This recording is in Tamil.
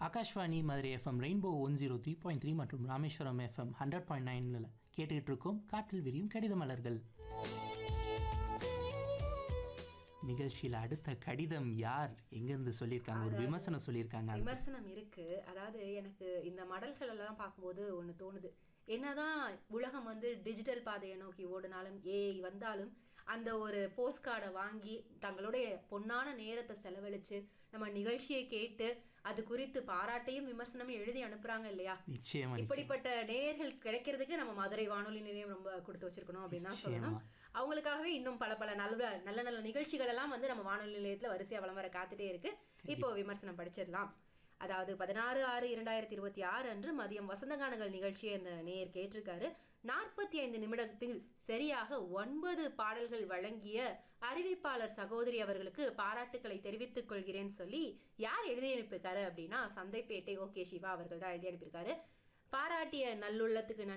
Akashvani Madurai FM rainbow one zero three point three மற்றும் ராமேஸ்வரம் எஃப்எம் ஹண்ட்ரட் பாயிண்ட் நைனில் கேட்டுக்கிட்டு இருக்கோம் காற்றில் விரியும் கடித மலர்கள் நிகழ்ச்சியில் அடுத்த கடிதம் யார் எங்கேருந்து சொல்லியிருக்காங்க ஒரு விமர்சனம் சொல்லியிருக்காங்க அது விமர்சனம் இருக்கு அதாவது எனக்கு இந்த மடல்கள் எல்லாம் பார்க்கும்போது ஒன்று தோணுது என்னதான் உலகம் வந்து டிஜிட்டல் பாதையை நோக்கி ஓடினாலும் ஏஐ வந்தாலும் அந்த ஒரு போஸ்ட் கார்டை வாங்கி தங்களுடைய பொன்னான நேரத்தை செலவழிச்சு நம்ம நிகழ்ச்சியை கேட்டு அது குறித்து பாராட்டையும் விமர்சனமும் எழுதி அனுப்புறாங்க இல்லையா நிச்சயமா நிச்சயம். இப்படிப்பட்ட நேயர்கள் கிடைக்கிறதுக்கு நம்ம மதுரை வானொலி நிலையம் ரொம்ப கொடுத்து வச்சிருக்கணும் அப்படின்னு தான் சொல்லணும் அவங்களுக்காகவே இன்னும் பல பல நல்ல நல்ல நல்ல நிகழ்ச்சிகள் எல்லாம் வந்து நம்ம வானொலி நிலையத்துல வரிசையா வலம் வர காத்துட்டே இருக்கு இப்போ விமர்சனம் படிச்சிடலாம் அதாவது பதினாறு ஆறு இரண்டாயிரத்தி இருபத்தி ஆறு அன்று மதியம் வசந்தகானங்கள் நிகழ்ச்சியை இந்த நேயர் கேட்டிருக்காரு நாற்பத்தி ஐந்து நிமிடத்தில் சரியாக ஒன்பது பாடல்கள் வழங்கிய அறிவிப்பாளர் சகோதரி அவர்களுக்கு பாராட்டுக்களை தெரிவித்துக் கொள்கிறேன்னு சொல்லி யார் எழுதி அனுப்பியிருக்காரு அப்படின்னா சந்தைப்பேட்டை ஓகே சிவா அவர்கள் தான் எழுதி அனுப்பியிருக்காரு பாராட்டிய நல்லுள்ளத்துக்கு